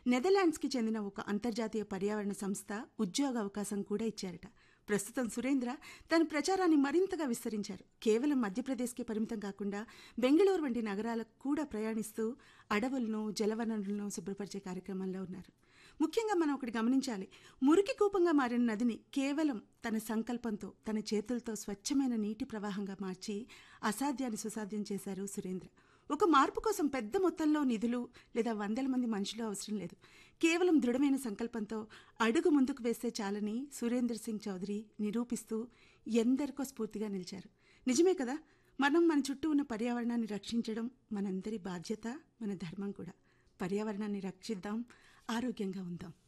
నెదర్లాండ్స్కి చెందిన ఒక అంతర్జాతీయ పర్యావరణ సంస్థ ఉద్యోగ అవకాశం కూడా ఇచ్చారట ప్రస్తుతం సురేంద్ర తన ప్రచారాన్ని మరింతగా విస్తరించారు కేవలం మధ్యప్రదేశ్కి పరిమితం కాకుండా బెంగళూరు వంటి నగరాలకు కూడా ప్రయాణిస్తూ అడవులను జలవనరులను శుభ్రపరిచే కార్యక్రమంలో ఉన్నారు ముఖ్యంగా మనం ఒకటి గమనించాలి మురికి కూపంగా మారిన నదిని కేవలం తన సంకల్పంతో తన చేతులతో స్వచ్ఛమైన నీటి ప్రవాహంగా మార్చి అసాధ్యాన్ని సుసాధ్యం చేశారు సురేంద్ర ఒక మార్పు కోసం పెద్ద మొత్తంలో నిధులు లేదా వందల మంది మనుషులు అవసరం లేదు కేవలం దృఢమైన సంకల్పంతో అడుగు ముందుకు వేస్తే చాలని సురేంద్ర సింగ్ చౌదరి నిరూపిస్తూ ఎందరికో స్ఫూర్తిగా నిలిచారు నిజమే కదా మనం మన చుట్టూ ఉన్న పర్యావరణాన్ని రక్షించడం మనందరి బాధ్యత మన ధర్మం కూడా పర్యావరణాన్ని రక్షిద్దాం ఆరోగ్యంగా ఉందాం